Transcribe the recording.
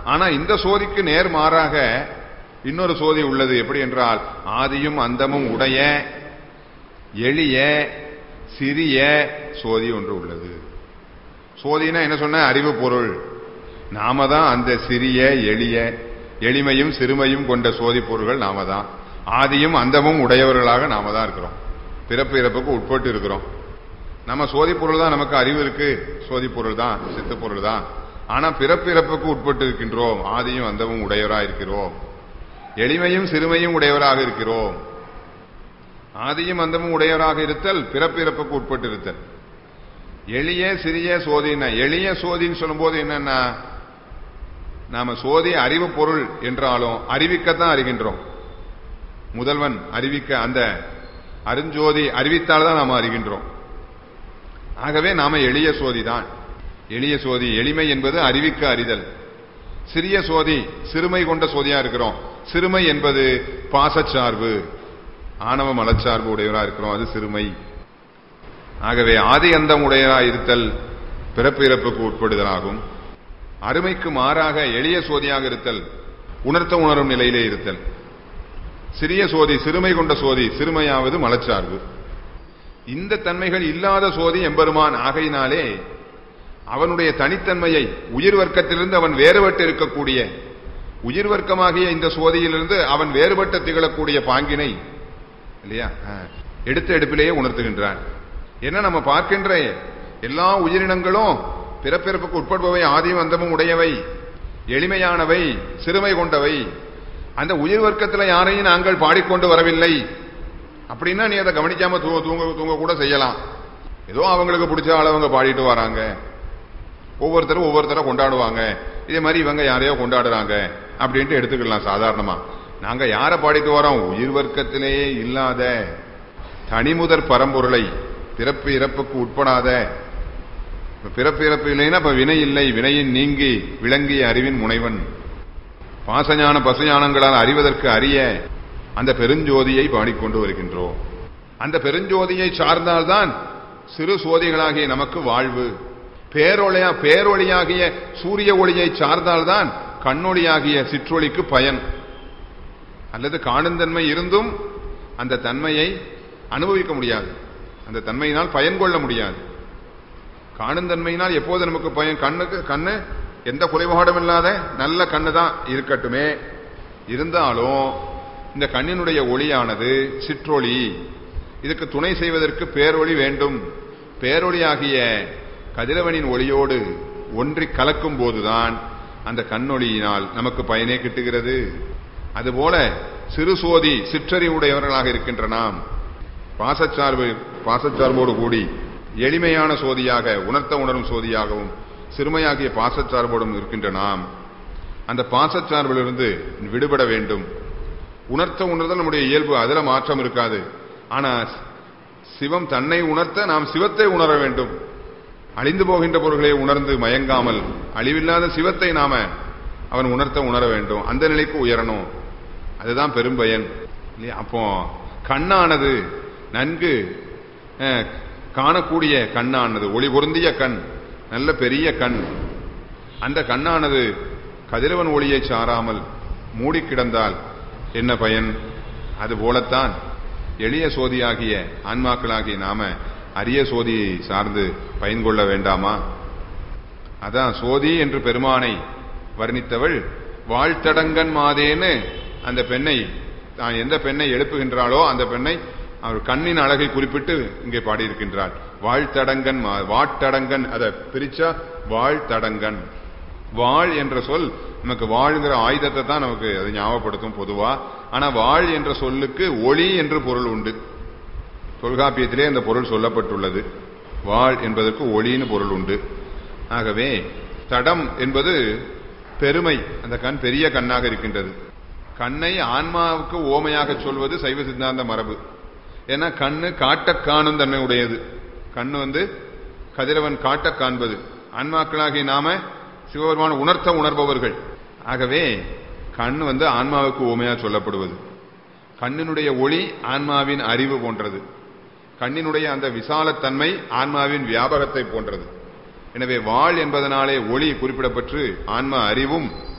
ஆனா இந்த சோதிக்கு நேர் மாறாக இன்னொரு சோதி உள்ளது எப்படி என்றால் ஆதியும் அந்தமும் உடைய எளிய சிறிய சோதி ஒன்று உள்ளது சோதினா என்ன சொன்ன அறிவு பொருள் நாம தான் அந்த சிறிய எளிய எளிமையும் சிறுமையும் கொண்ட சோதி பொருள்கள் நாம தான் ஆதியும் அந்தமும் உடையவர்களாக நாம தான் இருக்கிறோம் பிறப்பு இறப்புக்கு உட்பட்டு இருக்கிறோம் நம்ம சோதி பொருள் தான் நமக்கு அறிவு இருக்கு சோதி பொருள் தான் சித்த பொருள் தான் ஆனா பிறப்பு இறப்புக்கு உட்பட்டு இருக்கின்றோம் ஆதியும் அந்தமும் உடையவராக இருக்கிறோம் எளிமையும் சிறுமையும் உடையவராக இருக்கிறோம் ஆதியும் அந்தமும் உடையவராக இருத்தல் பிறப்பு இறப்புக்கு உட்பட்டு இருத்தல் எளிய சிறிய சோதினா எளிய சோதின்னு சொல்லும்போது என்னன்னா நாம சோதி அறிவு பொருள் என்றாலும் அறிவிக்கத்தான் அறிகின்றோம் முதல்வன் அறிவிக்க அந்த அருஞ்சோதி அறிவித்தால் தான் நாம அறிகின்றோம் ஆகவே நாம எளிய சோதி தான் எளிய சோதி எளிமை என்பது அறிவிக்க அறிதல் சிறிய சோதி சிறுமை கொண்ட சோதியா இருக்கிறோம் சிறுமை என்பது பாசச்சார்பு ஆணவ மலச்சார்பு உடையவரா இருக்கிறோம் அது சிறுமை ஆகவே ஆதி அந்தம் உடையரா இருத்தல் பிறப்பு இறப்புக்கு உட்படுதலாகும் அருமைக்கு மாறாக எளிய சோதியாக இருத்தல் உணர்த்த உணரும் நிலையிலே இருத்தல் சிறிய சோதி சிறுமை கொண்ட சோதி சிறுமையாவது மலச்சார்பு இந்த தன்மைகள் இல்லாத சோதி எம்பெருமான் ஆகையினாலே அவனுடைய தனித்தன்மையை உயிர் வர்க்கத்திலிருந்து அவன் வேறுபட்டு இருக்கக்கூடிய உயிர் வர்க்கமாகிய இந்த சோதியிலிருந்து அவன் வேறுபட்டு திகழக்கூடிய பாங்கினை இல்லையா எடுத்த எடுப்பிலேயே உணர்த்துகின்றான் என்ன நம்ம பார்க்கின்ற எல்லா உயிரினங்களும் பிறப்பிறப்புக்கு உட்படுபவை ஆதியும் அந்தமும் உடையவை எளிமையானவை சிறுமை கொண்டவை அந்த உயிர் வர்க்கத்தில் யாரையும் நாங்கள் பாடிக்கொண்டு வரவில்லை அப்படின்னா நீ அதை கவனிக்காம தூங்க தூங்க தூங்க கூட செய்யலாம் ஏதோ அவங்களுக்கு பிடிச்ச அளவங்க பாடிட்டு வராங்க ஒவ்வொருத்தரும் ஒவ்வொருத்தரை கொண்டாடுவாங்க இதே மாதிரி இவங்க யாரையோ கொண்டாடுறாங்க அப்படின்ட்டு எடுத்துக்கலாம் சாதாரணமா நாங்க யாரை பாடிட்டு வரோம் உயிர் வர்க்கத்திலேயே இல்லாத தனிமுதற் பரம்பொருளை பிறப்பு இறப்புக்கு உட்படாத பிறப்பு இறப்பு இல்லைன்னா இப்ப வினை இல்லை வினையின் நீங்கி விளங்கிய அறிவின் முனைவன் பாசஞான பசுஞானங்களால் அறிவதற்கு அறிய அந்த பெருஞ்சோதியை பாடிக்கொண்டு வருகின்றோம் அந்த பெருஞ்சோதியை சார்ந்தால்தான் சிறு சோதிகளாகிய நமக்கு வாழ்வு பேரொழியா பேரொழியாகிய சூரிய ஒளியை சார்ந்தால்தான் கண்ணொளியாகிய சிற்றொளிக்கு பயன் அல்லது காணுந்தன்மை இருந்தும் அந்த தன்மையை அனுபவிக்க முடியாது அந்த தன்மையினால் பயன் கொள்ள முடியாது காணுந்தன்மையினால் எப்போது நமக்கு பயன் கண்ணுக்கு கண்ணு எந்த குறைபாடும் இல்லாத நல்ல கண்ணு தான் இருக்கட்டுமே இருந்தாலும் இந்த கண்ணினுடைய ஒளியானது சிற்றொளி இதுக்கு துணை செய்வதற்கு பேரொளி வேண்டும் பேரொளியாகிய கதிரவனின் ஒளியோடு ஒன்றி கலக்கும் போதுதான் அந்த கண்ணொளியினால் நமக்கு பயனே கிட்டுகிறது அதுபோல சிறு சோதி சிற்றறிவுடையவர்களாக இருக்கின்ற நாம் பாசச்சார்பு பாசச்சார்போடு கூடி எளிமையான சோதியாக உணர்த்த உணரும் சோதியாகவும் சிறுமையாகிய பாசச்சார்போடும் இருக்கின்ற நாம் அந்த பாசச்சார்பிலிருந்து விடுபட வேண்டும் உணர்த்த உணர்தல் நம்முடைய இயல்பு அதுல மாற்றம் இருக்காது ஆனா சிவம் தன்னை உணர்த்த நாம் சிவத்தை உணர வேண்டும் அழிந்து போகின்ற பொருள்களை உணர்ந்து மயங்காமல் அழிவில்லாத சிவத்தை நாம அவன் உணர்த்த உணர வேண்டும் அந்த நிலைக்கு உயரணும் அதுதான் பெரும்பயன் இல்லையா அப்போ கண்ணானது நன்கு காணக்கூடிய கண்ணானது ஒளி பொருந்திய கண் நல்ல பெரிய கண் அந்த கண்ணானது கதிரவன் ஒளியை சாராமல் மூடி கிடந்தால் என்ன பயன் அது போலத்தான் எளிய சோதியாகிய ஆன்மாக்களாகிய நாம அரிய சோதியை சார்ந்து பயன் கொள்ள வேண்டாமா அதான் சோதி என்று பெருமானை வர்ணித்தவள் வாழ்த்தடங்கன் மாதேன்னு அந்த பெண்ணை தான் எந்த பெண்ணை எழுப்புகின்றாளோ அந்த பெண்ணை அவர் கண்ணின் அழகை குறிப்பிட்டு இங்கே பாடியிருக்கின்றாள் வாழ்த்தடங்கன் வாட்டடங்கன் அதை பிரிச்சா வாழ்த்தடங்கன் வாழ் என்ற சொல் நமக்கு வாழ்ங்கிற ஆயுதத்தை தான் நமக்கு அது ஞாபகப்படுத்தும் பொதுவா ஆனா வாழ் என்ற சொல்லுக்கு ஒளி என்று பொருள் உண்டு தொல்காப்பியத்திலே அந்த பொருள் சொல்லப்பட்டுள்ளது வாழ் என்பதற்கு ஒளின்னு பொருள் உண்டு ஆகவே தடம் என்பது பெருமை அந்த கண் பெரிய கண்ணாக இருக்கின்றது கண்ணை ஆன்மாவுக்கு ஓமையாக சொல்வது சைவ சித்தாந்த மரபு ஏன்னா கண்ணு காட்ட காணும் தன்மை உடையது கண்ணு வந்து கதிரவன் காட்ட காண்பது ஆன்மாக்களாகி நாம சிவபெருமான உணர்த்த உணர்பவர்கள் ஆகவே கண் வந்து ஆன்மாவுக்கு ஓமையா சொல்லப்படுவது கண்ணினுடைய ஒளி ஆன்மாவின் அறிவு போன்றது கண்ணினுடைய அந்த விசாலத்தன்மை ஆன்மாவின் வியாபகத்தை போன்றது எனவே வாழ் என்பதனாலே ஒளி குறிப்பிடப்பட்டு ஆன்மா அறிவும்